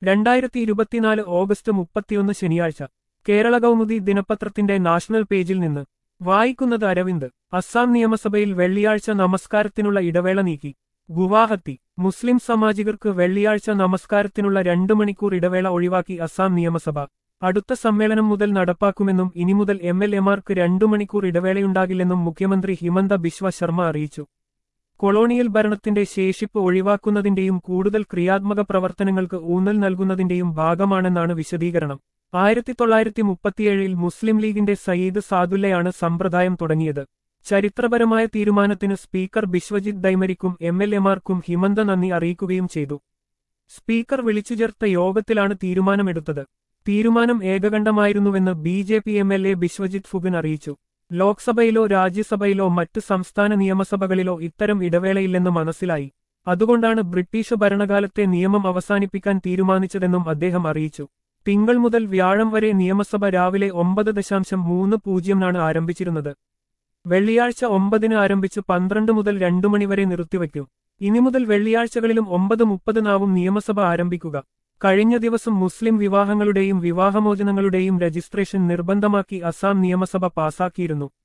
രണ്ടായിരത്തി ഇരുപത്തിനാല് ഓഗസ്റ്റ് മുപ്പത്തിയൊന്ന് ശനിയാഴ്ച കേരള കൗമുദി ദിനപത്രത്തിന്റെ നാഷണൽ പേജിൽ നിന്ന് വായിക്കുന്നത് അരവിന്ദ് അസാം നിയമസഭയിൽ വെള്ളിയാഴ്ച നമസ്കാരത്തിനുള്ള ഇടവേള നീക്കി ഗുവാഹത്തി മുസ്ലിം സമാജികർക്ക് വെള്ളിയാഴ്ച നമസ്കാരത്തിനുള്ള രണ്ടു മണിക്കൂർ ഇടവേള ഒഴിവാക്കി അസാം നിയമസഭ അടുത്ത സമ്മേളനം മുതൽ നടപ്പാക്കുമെന്നും ഇനി മുതൽ എം എൽ എമാർക്ക് രണ്ടു മണിക്കൂർ ഇടവേളയുണ്ടാകില്ലെന്നും മുഖ്യമന്ത്രി ഹിമന്ത ബിശ്വ ശർമ്മ അറിയിച്ചു കൊളോണിയൽ ഭരണത്തിന്റെ ശേഷിപ്പ് ഒഴിവാക്കുന്നതിന്റെയും കൂടുതൽ ക്രിയാത്മക പ്രവർത്തനങ്ങൾക്ക് ഊന്നൽ നൽകുന്നതിന്റെയും ഭാഗമാണെന്നാണ് വിശദീകരണം ആയിരത്തി തൊള്ളായിരത്തി മുപ്പത്തിയേഴിൽ മുസ്ലിം ലീഗിന്റെ സയ്യിദ് സാദുല്ലയാണ് സമ്പ്രദായം തുടങ്ങിയത് ചരിത്രപരമായ തീരുമാനത്തിന് സ്പീക്കർ ബിശ്വജിത് ദൈമരിക്കും എം എൽ എമാർക്കും ഹിമന്ത നന്ദി അറിയിക്കുകയും ചെയ്തു സ്പീക്കർ വിളിച്ചുചേർത്ത യോഗത്തിലാണ് തീരുമാനമെടുത്തത് തീരുമാനം ഏകകണ്ഠമായിരുന്നുവെന്ന് B J P M L A Biswajit Phukan അറിയിച്ചു ലോക്സഭയിലോ രാജ്യസഭയിലോ മറ്റ് സംസ്ഥാന നിയമസഭകളിലോ ഇത്തരം ഇടവേളയില്ലെന്ന് മനസ്സിലായി അതുകൊണ്ടാണ് ബ്രിട്ടീഷ് ഭരണകാലത്തെ നിയമം അവസാനിപ്പിക്കാൻ തീരുമാനിച്ചതെന്നും അദ്ദേഹം അറിയിച്ചു തിങ്കൾ മുതൽ വ്യാഴം വരെ നിയമസഭ രാവിലെ ഒമ്പത് ദശാംശം മൂന്ന് പൂജ്യംനാണ് ആരംഭിച്ചിരുന്നത് വെള്ളിയാഴ്ച ഒമ്പതിന് ആരംഭിച്ച് പന്ത്രണ്ട് മുതൽ രണ്ടു മണിവരെ നിർത്തിവയ്ക്കും ഇനി മുതൽ വെള്ളിയാഴ്ചകളിലും ഒമ്പത് മുപ്പതിനാവും നിയമസഭ ആരംഭിക്കുക കഴിഞ്ഞ ദിവസം മുസ്ലിം വിവാഹങ്ങളുടെയും വിവാഹമോചനങ്ങളുടെയും രജിസ്ട്രേഷൻ നിർബന്ധമാക്കി അസാം നിയമസഭ പാസാക്കിയിരുന്നു